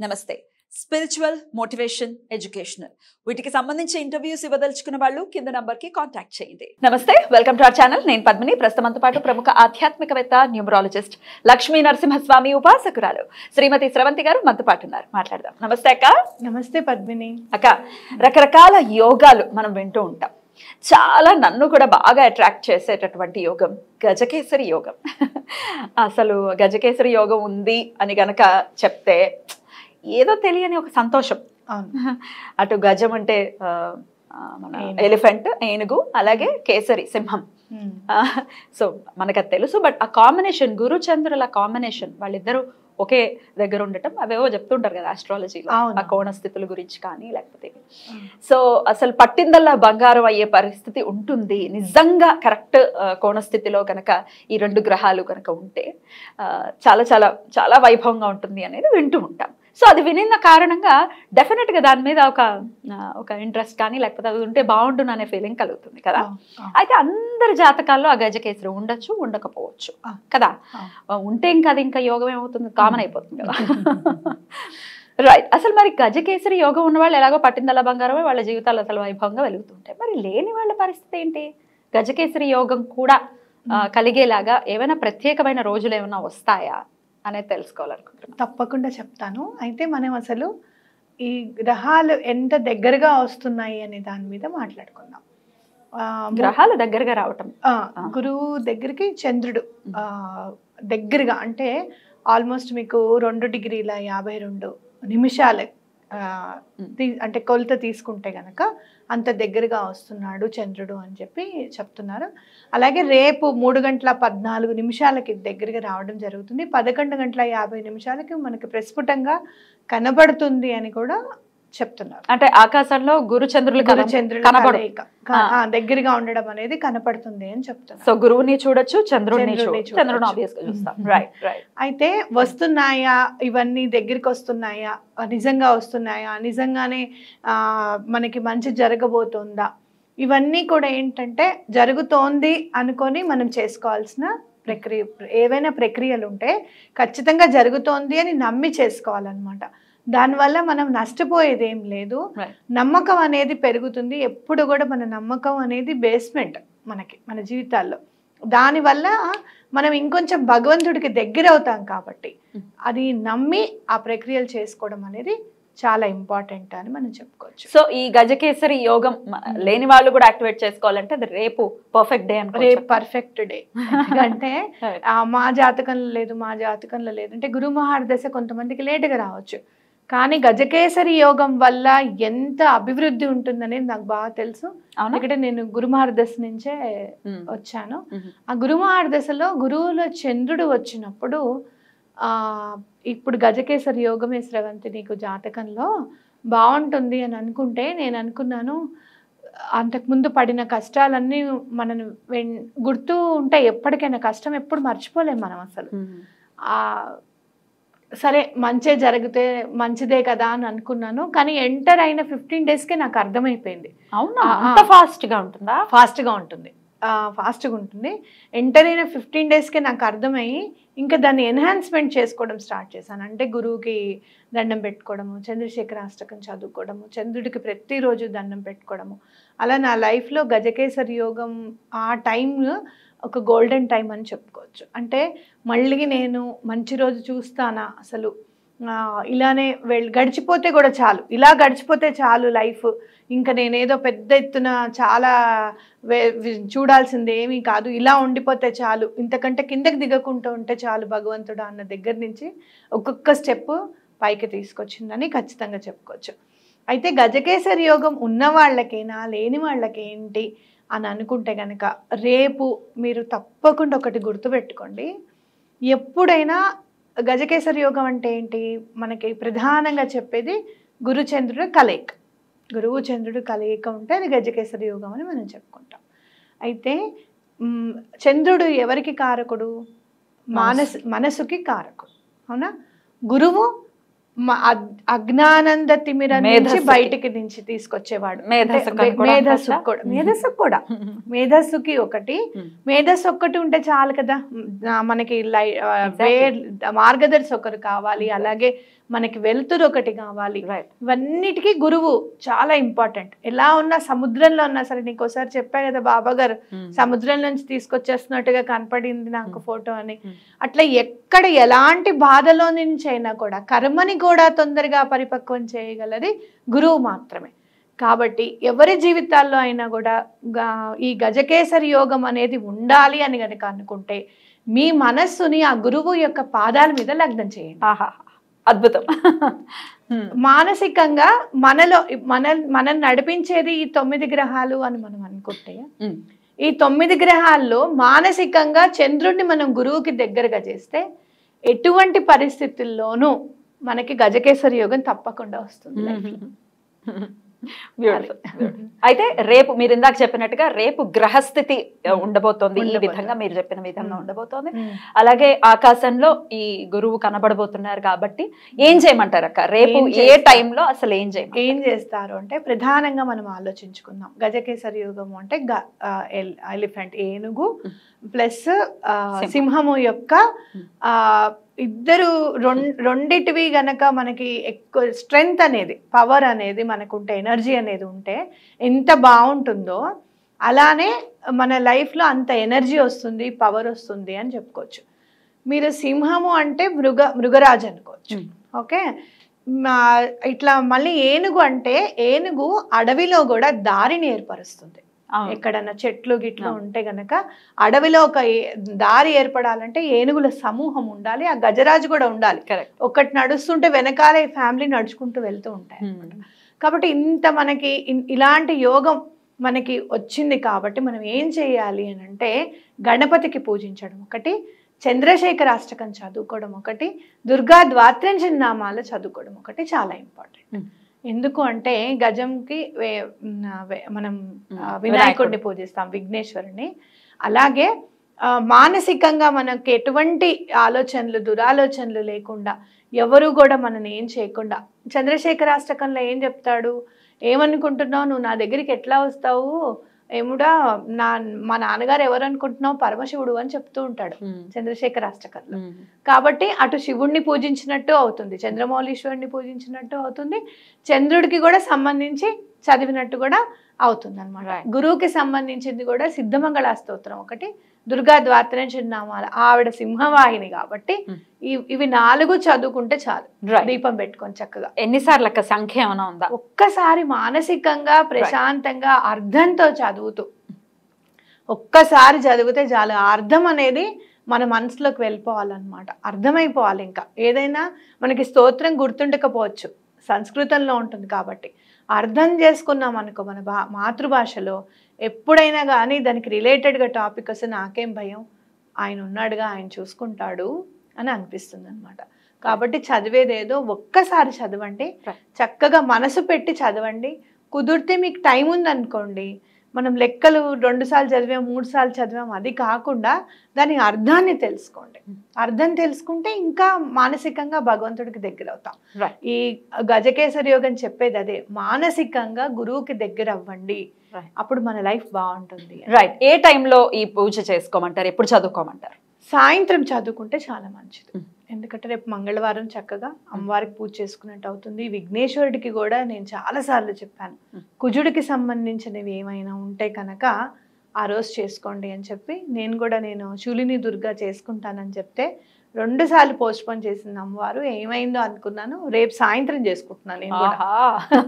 నమస్తే spiritual motivation educational వీటికి సంబంధించి ఇంటర్వ్యూస్ ఇవ్వదలుచుకున్న వాళ్ళు కింద నంబర్ కి కాంటాక్ట్ చేయండి నమస్తే వెల్కమ్ టు అవర్ ఛానల్ నేను పద్మిని ప్రస్తుతంతో పాటు ప్రముఖ ఆధ్యాత్మికవేత్త న్యూమరాలజిస్ట్ లక్ష్మీ నరసింహస్వామి ఉపాసకురాలు శ్రీమతి స్రవంతి గారు మనతో పాటు ఉన్నారు మాట్లాడదాం నమస్తే అక్క నమస్తే పద్మిని అక్క రకరకాల యోగాలు మనం వింటూ ఉంటాం చాలా నన్ను కూడా బాగా అట్రాక్ట్ చేసేటటువంటి యోగం గజకేసరి యోగం అసలు గజకేసరి యోగం ఉంది అని గనక చెప్తే ఏదో తెలియని ఒక సంతోషం అవును అటు గజం అంటే ఆ, ఆ, మన ఏనుగు. ఎలిఫెంట్ ఏనుగు అలాగే కేసరి సింహం ఉమ్. సో మనకు అది తెలుసు బట్ ఆ కాంబినేషన్ గురు చంద్రుల కాంబినేషన్ వాళ్ళిద్దరూ ఒకే దగ్గర ఉండటం అవేవో చెప్తుంటారు కదా ఆస్ట్రాలజీలో అవును. ఆ కోణ స్థితుల గురించి కానీ లేకపోతే సో అసలు పట్టిందల్లా బంగారం అయ్యే పరిస్థితి ఉంటుంది నిజంగా కరెక్ట్ కోణ స్థితిలో కనుక ఈ రెండు గ్రహాలు కనుక ఉంటే ఆ, చాలా చాలా చాలా వైభవంగా ఉంటుంది అనేది వింటూ ఉంటాం సో అది వినిన కారణంగా డెఫినెట్గా దాని మీద ఒక ఆ, ఒక ఇంట్రెస్ట్ కానీ లేకపోతే అది ఉంటే బాగుండును అనే ఫీలింగ్ కలుగుతుంది కదా అవును, అవును. అయితే అందరి జాతకాల్లో ఆ గజకేసరి ఉండొచ్చు ఉండకపోవచ్చు ఆ. కదా ఆ. ఆ, ఉంటే ఇంకా అది ఇంకా యోగం ఏమవుతుంది కామన్ అయిపోతుంది కదా రైట్ అసలు మరి గజకేసరి యోగం ఉన్న వాళ్ళు ఎలాగో పట్టిందల బంగారమే వాళ్ళ జీవితాలు అసలు వైభవంగా వెలుగుతుంటాయి మరి లేని వాళ్ళ పరిస్థితి ఏంటి గజకేసరి యోగం కూడా ఆ, కలిగేలాగా ఏమైనా ప్రత్యేకమైన రోజులు ఏమైనా వస్తాయా అనేది తెలుసుకోవాలనుకుంటున్నాను తప్పకుండా చెప్తాను అయితే మనం అసలు ఈ గ్రహాలు ఎంత దగ్గరగా వస్తున్నాయి అనే దాని మీద మాట్లాడుకుందాం ఆ, గ్రహాలు దగ్గరగా రావటం ఆ, గురువు దగ్గరికి చంద్రుడు ఆ, దగ్గరగా అంటే ఆల్మోస్ట్ మీకు రెండు డిగ్రీల యాభై రెండు నిమిషాలు ఆ, తీ- అంటే కొలత తీసుకుంటే గనక అంత దగ్గరగా వస్తున్నాడు చంద్రుడు అని చెప్పి చెప్తున్నారు అలాగే రేపు మూడు గంటల పద్నాలుగు నిమిషాలకి దగ్గరగా రావడం జరుగుతుంది పదకొండు గంటల యాభై నిమిషాలకి మనకి ప్రస్ఫుటంగా కనబడుతుంది అని కూడా చెప్తున్నారు అంటే ఆకాశంలో గురు చంద్రులు గురు చంద్రుడు కనబడు కలయిక. క- ఆ, దగ్గరగా ఉండడం అనేది కనపడుతుంది అని చెప్తున్నారు సో గురువుని చూడొచ్చు చంద్రుడిని చంద్రుడిని చూడొచ్చు చంద్రుడిని చూడొచ్చు. ఆబ్వియస్ గా చూస్తాం Mhm. రైట్ రైట్ అయితే వస్తున్నాయా ఇవన్నీ దగ్గరికి వస్తున్నాయా ఆ, నిజంగా వస్తున్నాయా నిజంగానే ఆ, మనకి మంచి జరగబోతుందా ఇవన్నీ కూడా ఏంటంటే జరుగుతోంది అనుకొని మనం చేసుకోవాల్సిన ప్రక్రియ ఏవైనా ప్రక్రియలు ఉంటే ఖచ్చితంగా జరుగుతోంది అని నమ్మి చేసుకోవాలన్నమాట దానివల్ల మనం నష్టపోయేది ఏం లేదు Right. నమ్మకం అనేది పెరుగుతుంది ఎప్పుడు కూడా మన నమ్మకం అనేది బేస్మెంట్ మనకి మన జీవితాల్లో దానివల్ల మనం ఇంకొంచెం భగవంతుడికి దగ్గర అవుతాం కాబట్టి Mm. అది నమ్మి ఆ ప్రక్రియలు చేసుకోవడం అనేది చాలా ఇంపార్టెంట్ అని మనం చెప్పుకోవచ్చు సో ఈ గజకేసరి యోగం మ- లేని వాళ్ళు కూడా యాక్టివేట్ చేసుకోవాలంటే అది రేపు పర్ఫెక్ట్ డే రేపు అనుకో పర్ఫెక్ట్ డే ఎందుకంటే ఆ, మా జాతకంలో లేదు మా జాతకంలో లేదు అంటే గురు మహారదశ కొంతమందికి లేటుగా రావచ్చు కానీ గజకేసరి యోగం వల్ల ఎంత అభివృద్ధి ఉంటుందనేది నాకు బాగా తెలుసు అవునా ఎందుకంటే నేను గురు మహారదశ నుంచే Mm. వచ్చాను Mhm. ఆ గురు మహారదశలో గురువులో చంద్రుడు వచ్చినప్పుడు ఆ ఇప్పుడు గజకేసరి యోగమే స్రవంతి నీకు జాతకంలో బాగుంటుంది అని అనుకుంటే నేను అనుకున్నాను అంతకుముందు పడిన కష్టాలన్నీ మనను వెన్- గుర్తు ఉంటే ఎప్పటికైనా కష్టం ఎప్పుడు మర్చిపోలేం మనం అసలు Mhm. ఆ సరే మంచే జరిగితే మంచిదే కదా అని అనుకున్నాను కానీ ఎంటర్ అయిన ఫిఫ్టీన్ డేస్కే నాకు అర్థమైపోయింది అవునా ఆ, అంత ఫాస్ట్ గా ఉంటుందా ఫాస్ట్గా ఉంటుంది ఫాస్ట్గా ఉంటుంది ఎంటర్ అయిన ఫిఫ్టీన్ డేస్కే నాకు అర్థమయ్యి ఇంకా దాన్ని ఎన్హాన్స్మెంట్ చేసుకోవడం స్టార్ట్ చేశాను అంటే గురువుకి దండం పెట్టుకోవడము చంద్రశేఖర అష్టకం చదువుకోవడము చంద్రుడికి ప్రతిరోజు దండం పెట్టుకోవడము అలా నా లైఫ్లో గజకేసరి యోగం ఆ టైం ఒక గోల్డెన్ టైం అని చెప్పుకోవచ్చు అంటే మళ్ళీ నేను మంచి రోజు చూస్తానా అసలు ఆ, ఇలానే వెళ్ళి గడిచిపోతే కూడా చాలు ఇలా గడిచిపోతే చాలు లైఫ్ ఇంకా నేనేదో పెద్ద ఎత్తున చాలా వే- వి- చూడాల్సింది ఏమీ కాదు ఇలా ఉండిపోతే చాలు ఇంతకంటే కిందకి దిగకుండా ఉంటే చాలు భగవంతుడు అన్న దగ్గర నుంచి ఒక్కొక్క స్టెప్ పైకి తీసుకొచ్చిందని ఖచ్చితంగా చెప్పుకోవచ్చు అయితే గజకేసరి యోగం ఉన్న వాళ్ళకేనా లేని వాళ్ళకేంటి అని అనుకుంటే కనుక రేపు మీరు తప్పకుండా ఒకటి గుర్తుపెట్టుకోండి ఎప్పుడైనా గజకేసరి యోగం అంటే ఏంటి మనకి ప్రధానంగా చెప్పేది గురుచంద్రుడు కలయిక గురువు చంద్రుడు కలయిక ఉంటే అది గజకేసరి యోగం అని మనం చెప్పుకుంటాం అయితే మ్, చంద్రుడు ఎవరికి కారకుడు మానస్ మనసుకి కారకుడు అవునా గురువు మ- అగ్- అజ్ఞానంద తిమిర నుంచి మేధస్సుకి. బయటికి నుంచి తీసుకొచ్చేవాడు మేధస్సు అంటే కూడా మేధస్సు అంటారా? కూడా మేధస్సు కూడా మేధస్సుకి ఒకటి మేధస్సు ఒక్కటి ఉంటే చాలు కదా ఆ, మనకి లై ఆ, Exactly. వే- మార్గదర్శి ఒకరు కావాలి అలాగే మనకి వెలుతురు ఒకటి కావాలి రైట్ ఇవన్నిటికీ గురువు చాలా ఇంపార్టెంట్ ఎలా ఉన్నా సముద్రంలో ఉన్నా సరే నీకు ఒకసారి చెప్పా కదా బాబా గారు సముద్రం నుంచి తీసుకొచ్చేస్తున్నట్టుగా కనపడింది నాకు Hmm. ఫోటో అని Hmm. అట్లా ఎక్కడ ఎలాంటి బాధలో నుంచి అయినా కూడా కర్మని కూడా తొందరగా పరిపక్వం చేయగలది గురువు మాత్రమే కాబట్టి ఎవరి జీవితాల్లో అయినా కూడా గా- ఈ గజకేసరి యోగం అనేది ఉండాలి అని గనక అనుకుంటే మీ మనస్సుని ఆ గురువు యొక్క పాదాల మీద లగ్నం చేయండి ఆహా అద్భుతం మానసికంగా మనలో మన మనం నడిపించేది ఈ తొమ్మిది గ్రహాలు అని మనం అనుకుంటే ఉమ్. ఈ తొమ్మిది గ్రహాల్లో మానసికంగా చంద్రుడిని మనం గురువుకి దగ్గరగా చేస్తే ఎటువంటి పరిస్థితుల్లోనూ మనకి గజకేసరి యోగం తప్పకుండా వస్తుంది life లో. Beautiful, beautiful. అయితే రేపు మీరు ఇందాక చెప్పినట్టుగా రేపు గ్రహస్థితి ఆ, ఉండబోతోంది ఈ ఉండబోతోంది. విధంగా మీరు చెప్పిన విధంగా ఉమ్. ఉండబోతోంది ఉమ్. అలాగే ఆకాశంలో ఈ గురువు కనబడబోతున్నారు కాబట్టి ఏం చేయమంటారు అక్క రేపు ఏం ఏ చేస్తారు? టైంలో అసలు ఏం చేయమంటారు ఏం చేస్తారు అంటే ప్రధానంగా మనం ఆలోచించుకుందాం గజకేసరి యోగము అంటే ఎలిఫెంట్ ఏనుగు Hmm. ప్లస్ సింహం. సింహము యొక్క Hmm. ఆ, ఇద్దరు రొం- రెండిటివి గనక మనకి ఎక్కువ స్ట్రెంగ్త్ అనేది పవర్ అనేది మనకుంటే ఎనర్జీ అనేది ఉంటే ఎంత బాగుంటుందో అలానే మన లైఫ్లో అంత ఎనర్జీ వస్తుంది పవర్ వస్తుంది అని చెప్పుకోవచ్చు మీరు సింహము అంటే మృగ మృగరాజు అనుకోవచ్చు ఉమ్. ఓకే మా- ఇట్లా మళ్ళీ ఏనుగు అంటే ఏనుగు అడవిలో కూడా దారిని ఏర్పరుస్తుంది అవును. ఎక్కడన్నా చెట్లు గిట్లు అవును. ఉంటే గనక అడవిలో ఒక ఏ- దారి ఏర్పడాలంటే ఏనుగుల సమూహం ఉండాలి ఆ గజరాజు కూడా ఉండాలి Correct. ఒకటి నడుస్తుంటే వెనకాల ఈ ఫ్యామిలీ నడుచుకుంటూ వెళ్తూ ఉంటాయి ఉమ్. కాబట్టి ఇంత మనకి ఇన్- ఇలాంటి యోగం మనకి వచ్చింది కాబట్టి మనం ఏం చేయాలి అని అంటే గణపతికి పూజించడం ఒకటి చంద్రశేఖర అష్టకం చదువుకోవడం ఒకటి దుర్గా ద్వాత్రంజన్ నామాలు చదువుకోవడం ఒకటి చాలా ఇంపార్టెంట్ Hmm. ఎందుకు అంటే గజంకి వే- మ్, వే- మనం ఆ, Hmm. వినాయకుడిని వినాయకుడు. పూజిస్తాం విఘ్నేశ్వరుని అలాగే ఆ, మానసికంగా మనకి ఎటువంటి ఆలోచనలు దురాలోచనలు లేకుండా ఎవరు కూడా మనని ఏం చేయకుండా చంద్రశేఖరాష్టకంలో ఏం చెప్తాడు ఏమనుకుంటున్నావు నువ్వు నా దగ్గరికి ఎట్లా వస్తావు ఏముడా నా మా నాన్నగారు ఎవరు అనుకుంటున్నావు పరమశివుడు అని చెప్తూ ఉంటాడు ఉమ్. చంద్రశేఖరాష్టకంలో ఉమ్. కాబట్టి అటు శివుణ్ణి పూజించినట్టు అవుతుంది చంద్రమౌళీశ్వరుని పూజించినట్టు అవుతుంది చంద్రుడికి కూడా సంబంధించి చదివినట్టు కూడా అవుతుంది అనమాట Right. గురువుకి సంబంధించింది కూడా సిద్ధమంగళ స్తోత్రం ఒకటి దుర్గా ద్వాత్రంజన్ నామాల ఆవిడ సింహవాహిని కాబట్టి Hmm. ఈ- ఇవి నాలుగు చదువుకుంటే చాలు Right. దీపం పెట్టుకొని చక్కగా ఎన్నిసార్లు అక్క సంఖ్య ఏమైనా ఉందా ఒక్కసారి మానసికంగా ప్రశాంతంగా అర్థంతో చదువుతూ ఒక్కసారి చదివితే చాలు ఆ అర్థం అనేది మన మనసులోకి వెళ్ళిపోవాలన్నమాట అర్థమైపోవాలి ఇంకా ఏదైనా మనకి స్తోత్రం గుర్తుండకపోవచ్చు సంస్కృతంలో ఉంటుంది కాబట్టి అర్థం చేసుకున్నాం అనుకో మన భా మాతృభాషలో ఎప్పుడైనా కానీ దానికి రిలేటెడ్గా టాపిక్ వస్తే నాకేం భయం ఆయన ఉన్నాడుగా ఆయన చూసుకుంటాడు అని అనిపిస్తుంది అనమాట కాబట్టి చదివేదేదో ఒక్కసారి చదవండి Right. చక్కగా మనసు పెట్టి చదవండి కుదిరితే మీకు టైం ఉందనుకోండి మనం లెక్కలు రెండు సార్లు చదివాం మూడు సార్లు చదివాం అది కాకుండా దాని అర్థాన్ని తెలుసుకోండి అర్థం తెలుసుకుంటే ఇంకా మానసికంగా భగవంతుడికి దగ్గర అవుతాం Right. ఈ గజకేసరి యోగం చెప్పేది అదే మానసికంగా గురువుకి దగ్గర అవ్వండి Right. అప్పుడు మన లైఫ్ బాగుంటుంది రైట్ ఏ టైంలో ఈ పూజ చేసుకోమంటారు ఎప్పుడు చదువుకోమంటారు సాయంత్రం చదువుకుంటే చాలా మంచిది Mm. ఎందుకంటే రేపు మంగళవారం చక్కగా అమ్మవారికి పూజ చేసుకున్నట్టు అవుతుంది విఘ్నేశ్వరుడికి కూడా నేను చాలా సార్లు చెప్పాను Mm. కుజుడికి సంబంధించినవి ఏమైనా ఉంటే కనుక ఆ రోజు చేసుకోండి అని చెప్పి నేను కూడా నేను శూలిని దుర్గా చేసుకుంటానని చెప్తే రెండు సార్లు పోస్ట్ పోన్ చేసింది అమ్మవారు ఏమైందో అనుకున్నాను రేపు సాయంత్రం చేసుకుంటున్నాను నేను కూడా ఆహా.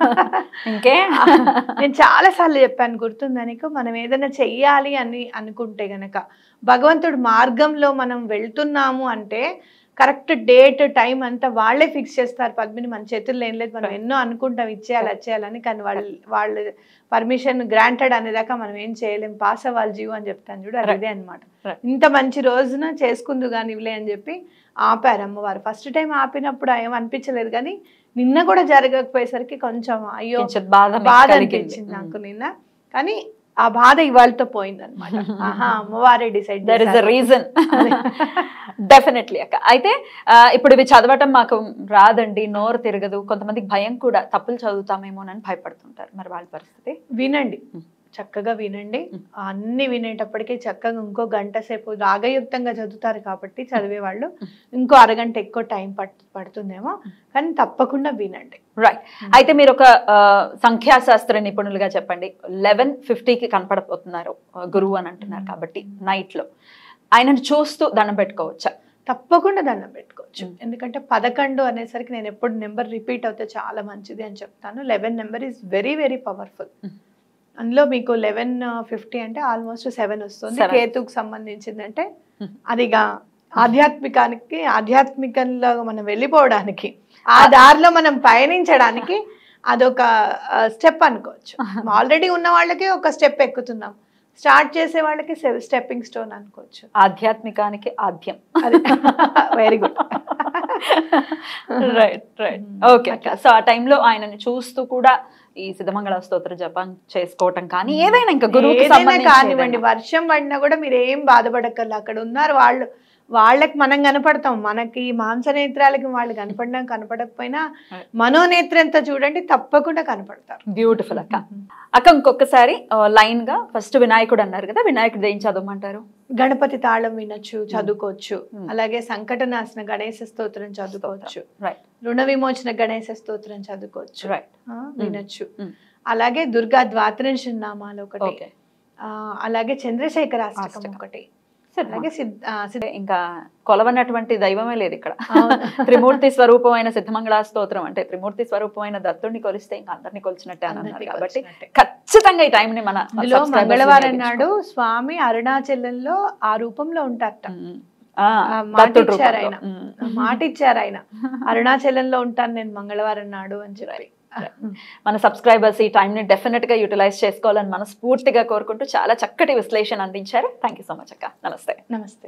ఇంకే నేను చాలా సార్లు చెప్పాను గుర్తుందనిక మనం ఏదైనా చెయ్యాలి అని అనుకుంటే గనక భగవంతుడు మార్గంలో మనం వెళ్తున్నాము అంటే కరెక్ట్ డేట్ టైం అంతా వాళ్ళే ఫిక్స్ చేస్తారు పద్మిని మన చేతుల్లో ఏం లేదు మనం Right. ఎన్నో అనుకుంటాం ఇచ్చేయాలి వచ్చేయాలని కానీ వాళ్ళు వాళ్ళ పర్మిషన్ గ్రాంటెడ్ అనేదాకా మనం ఏం చేయలేం పాస్ అవ్వాలి జీవు అని చెప్తాను చూడు అది Right. ఇదే అనమాట Right. ఇంత మంచి రోజున చేసుకుందు కానీ ఇవ్వలే అని చెప్పి ఆపారు అమ్మవారు ఫస్ట్ టైం ఆపినప్పుడు ఏం అనిపించలేదు కానీ నిన్న కూడా జరగకపోయేసరికి కొంచెం అయ్యో కొంచెం బాధ మీకు బాధ కలిగింది. అనిపించింది నాకు నిన్న కానీ ఆ బాధ ఇవాళతో పోయిందనమాట ఆహా అమ్మవారే decide there is a reason definitely అక్క అయితే ఆ, ఇప్పుడు ఇవి చదవటం మాకు రాదండి నోరు తిరగదు కొంతమందికి భయం కూడా తప్పులు చదువుతామేమోనని భయపడుతుంటారు మరి వాళ్ళ పరిస్థితి వినండి మ్. చక్కగా వినండి మ్. అన్ని వినేటప్పటికి చక్కగా ఇంకో గంట సేపు రాగయుక్తంగా చదువుతారు కాబట్టి చదివే వాళ్ళు మ్. ఇంకో అరగంట ఎక్కువ టైం పట్ పడుతుందేమో కానీ తప్పకుండా వినండి రైట్ అయితే మీరు ఒక ఆ, సంఖ్యాశాస్త్ర నిపుణులుగా చెప్పండి లెవెన్ ఫిఫ్టీకి కనపడబోతున్నారు ఆ, గురువు అని అంటున్నారు కాబట్టి నైట్ లో ఆయనను చూస్తూ దండం పెట్టుకోవచ్చా తప్పకుండా దండం పెట్టుకోవచ్చు మ్. ఎందుకంటే పదకొండు అనేసరికి నేను ఎప్పుడు నెంబర్ రిపీట్ అవుతే చాలా మంచిది అని చెప్తాను eleven number is very very powerful మ్. అందులో మీకు లెవెన్ ఫిఫ్టీ అంటే ఆల్మోస్ట్ సెవెన్ వస్తుంది Seven. కేతుకు సంబంధించిందంటే మ్. అదిగా ఆధ్యాత్మికానికి ఆధ్యాత్మికంలో మనం వెళ్ళిపోవడానికి ఆ దారిలో మనం పయనించడానికి అదొక స్టెప్ అనుకోవచ్చు ఆల్రెడీ ఉన్న వాళ్ళకి ఒక స్టెప్ ఎక్కుతున్నాం స్టార్ట్ చేసే వాళ్ళకి స్టెప్పింగ్ స్టోన్ అనుకోవచ్చు ఆధ్యాత్మికానికి ఆద్యం అది very good right right okay అక్క సో ఆ టైంలో ఆయనని చూస్తూ కూడా ఈ సిద్ధమంగళ స్తోత్ర జపం చేసుకోవటం కానీ ఏదైనా ఇంకా గురువుకి ఏదైనా సంబంధించి కానివ్వండి ఏదైనా. వర్షం పడినా కూడా మీరు ఏం బాధపడక్కర్లేదు అక్కడ ఉన్నారు వాళ్ళు వాళ్ళకి మనం కనపడతాం మనకి మాంసనేత్రాలకి వాళ్ళు కనపడినా కనపడకపోయినా Right. మనోనేత్రంతో చూడండి తప్పకుండా కనపడతారు బ్యూటిఫుల్ అక్క అక్క ఇంకొకసారి లైన్ గా ఫస్ట్ వినాయకుడు అన్నారు కదా వినాయకుడు ఏం చదవమంటారు గణపతి తాళం వినొచ్చు చదువుకోవచ్చు Hmm. అలాగే సంకటనాశన గణేశ స్తోత్రం చదువుకోవచ్చు రైట్ రుణ విమోచన గణేశ స్తోత్రం చదువుకోవచ్చు రైట్ ఆ, వినొచ్చు Hmm. అలాగే దుర్గా ద్వాత్రింశ నామాలు ఒకటి ఓకే ఆ, అలాగే చంద్రశేఖర అష్టకం అష్టకం. ఒకటి అలాగే అలాగే సిద్ధ ఆ, సిద్ధ ఇంకా కొలవనటువంటి దైవమే లేదు ఇక్కడ అవును. త్రిమూర్తి స్వరూపమైన సిద్ధమంగళ స్తోత్రం అంటే త్రిమూర్తి స్వరూపమైన దత్తుడిని కొలిస్తే ఇంకా అందరిని కొలిచినట్టే అని అన్నారు అందరికీ కాబట్టి వచ్చినట్టే. ఖచ్చితంగా ఈ టైం ని మన అందులో subscribers ని మంగళవారం నాడు ఉపయోగించుకోవాలి. స్వామి అరుణాచలంలో ఆ రూపంలో ఉంటారట ఉమ్. ఆ, ఆ మాట దత్తుడి ఇచ్చారు రూపంలో. ఆయన. ఉమ్. మాట ఇచ్చారు ఆయన అరుణాచలంలో ఉంటాను నేను మంగళవారం నాడు అని చెప్పి మన సబ్స్క్రైబర్స్ ఈ టైం ని డెఫినెట్ గా యూటిలైజ్ చేసుకోవాలని మనస్ఫూర్తిగా కోరుకుంటూ చాలా చక్కటి విశ్లేషణ అందించారు థ్యాంక్ యూ సో మచ్ అక్క నమస్తే నమస్తే